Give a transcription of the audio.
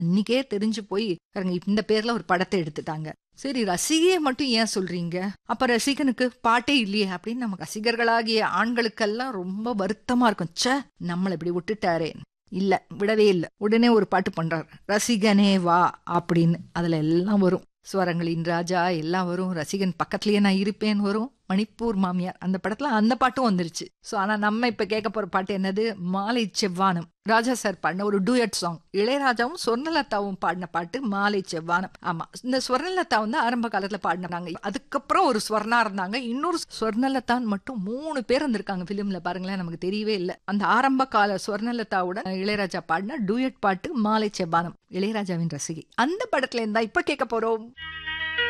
இன்னைக்கே தெரிஞ்சு போய் பாருங்க இந்த பேர்ல ஒரு படத்தை எடுத்துட்டாங்க சரி ரசிகையை மட்டும் ஏன் சொல்றீங்க அப்ப ரசிகனுக்கு பாட்டே இல்லையே அப்படின்னு நம்ம ரசிகர்களாகிய ஆண்களுக்கெல்லாம் ரொம்ப வருத்தமா இருக்கும் ச்சே நம்மளை இப்படி விட்டுட்டாரே இல்ல விடவே இல்ல உடனே ஒரு பாட்டு பண்றாரு ரசிகனே வா அப்படின்னு அதுல எல்லாம் வரும் ஸ்வரங்களின் ராஜா எல்லாம் வரும் ரசிகன் பக்கத்துலயே நான் இருப்பேன் வரும் மணிப்பூர் மாமியார் அந்த படத்துல அந்த பாட்டும் வந்துருச்சு சோ ஆனா நம்ம இப்ப கேட்க போற பாட்டு என்னது மாலை செவ்வானம் ராஜா சார் பாடின ஒரு டூயட் சாங் இளையராஜாவும் சொர்ணலதாவும் பாடின பாட்டு மாலை செவ்வானம் ஆமா இந்த ஸ்வர்ணலதா வந்து ஆரம்ப காலத்துல பாடினாங்க அதுக்கப்புறம் ஒரு ஸ்வர்ணா இருந்தாங்க இன்னொரு ஸ்வர்ணலதான் மட்டும் மூணு பேர் இருந்திருக்காங்க பிலிம்ல பாருங்களேன் நமக்கு தெரியவே இல்லை அந்த ஆரம்ப கால ஸ்வர்ணலதாவோட இளையராஜா பாடின டூயட் பாட்டு மாலை செவ்வானம் இளையராஜாவின் ரசிகை அந்த படத்துல இருந்தா இப்ப கேட்க போறோம்